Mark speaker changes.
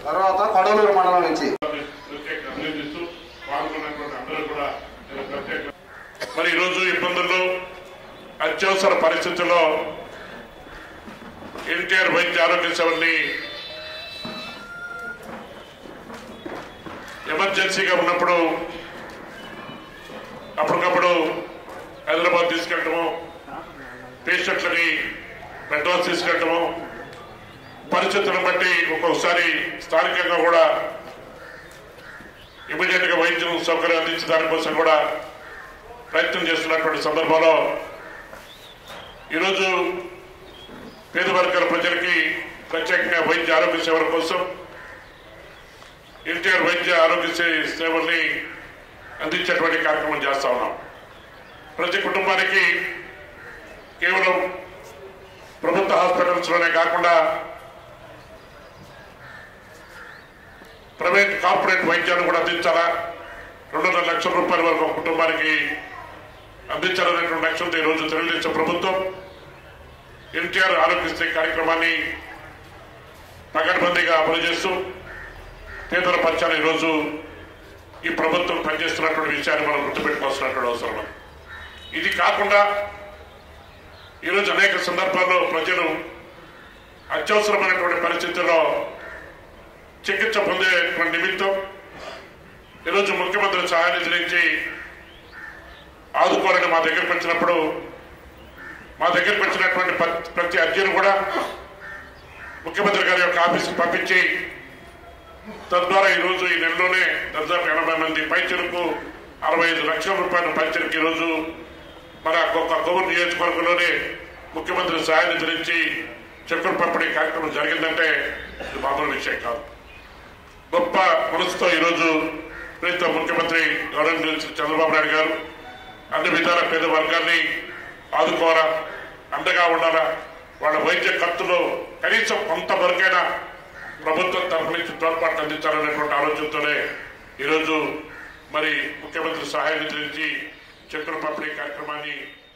Speaker 1: తర్వాత కొడవలూరు మండలం నుంచి
Speaker 2: ప్రత్యేక అభినందిస్తూ పాల్గొన్నటువంటి అందరూ కూడా నేను ప్రత్యేక మరి ఈరోజు ఇబ్బందుల్లో అత్యవసర పరిస్థితుల్లో ఎన్టీఆర్ వైద్య ఆరోగ్య సేవల్ని ఎమర్జెన్సీగా ఉన్నప్పుడు అప్పటికప్పుడు హైదరాబాద్ తీసుకెళ్ళటము పేషెంట్లని మెడ్రాస్ తీసుకెళ్ళటము పరిస్థితులను బట్టి ఒక్కొక్కసారి స్థానికంగా కూడా ఇమీడియట్ గా వైద్యం సౌకర్యం అందించే దానికోసం కూడా ప్రయత్నం చేస్తున్నటువంటి సందర్భంలో ఈరోజు పేద వర్గాల ప్రజలకి ప్రత్యేకంగా వైద్య ఆరోగ్య సేవల కోసం ఎన్టీఆర్ వైద్య ఆరోగ్య సే- సేవల్ని అందించేటువంటి కార్యక్రమం చేస్తా ఉన్నాం ప్రతి కుటుంబానికి కేవలం ప్రభుత్వ హాస్పిటల్స్ లోనే కాకుండా ప్రైవేట్ కార్పొరేట్ వైద్యాన్ని కూడా అందించాలా రెండున్నర లక్షల రూపాయల వరకు ఒక కుటుంబానికి అందించాలనేటువంటి లక్ష్యంతో ఈరోజు తెలుగుదేశం ప్రభుత్వం ఎన్టీఆర్ ఆరోగ్యశ్రీ కార్యక్రమాన్ని పకడ్బందీగా అమలు చేస్తూ పేదల పక్షాన ఈరోజు ఈ ప్రభుత్వం పనిచేస్తున్నటువంటి విషయాన్ని మనం గుర్తుపెట్టుకోవాల్సినటువంటి అవసరం ఉంది. ఇది కాకుండా ఈరోజు అనేక సందర్భాల్లో ప్రజలు అత్యవసరమైనటువంటి పరిస్థితుల్లో చికిత్స పొందేటువంటి నిమిత్తం ఈరోజు ముఖ్యమంత్రి సహాయ నిధి నుంచి ఆదుకోవాలని మా దగ్గరికి వచ్చినప్పుడు మా దగ్గరికి వచ్చినటువంటి ప్ర- ప్రతి అర్జీని కూడా ముఖ్యమంత్రి గారి యొక్క ఆఫీస్కి పంపించి తద్వారా ఈరోజు ఈ నెలలోనే దాదాపు ఎనభై మంది పైచరుకు అరవై ఐదు లక్షల రూపాయల పైచరుకు ఈరోజు మన ఒక్క కొవ్వూరు నియోజకవర్గంలోనే ముఖ్యమంత్రి సహాయ నిధి నుంచి చెక్కుల పంపిణీ కార్యక్రమం జరిగిందంటే ఇది మామూలు విషయం కాదు గొప్ప మనసుతో ఈరోజు ప్రీత ముఖ్యమంత్రి గౌరవ చంద్రబాబు నాయుడు గారు అన్ని విధాల పేద వర్గాన్ని ఆదుకోవాలా అండగా ఉండాలా వాళ్ళ వైద్య ఖర్చులో కనీసం కొంతవరకైనా ప్రభుత్వం తరఫు నుంచి తోడ్పాటు అందించాలనేటువంటి ఆలోచనతోనే ఈరోజు మరి ముఖ్యమంత్రి సహాయ నిధి నుంచి చెక్కుల పంపిణీ కార్యక్రమాన్ని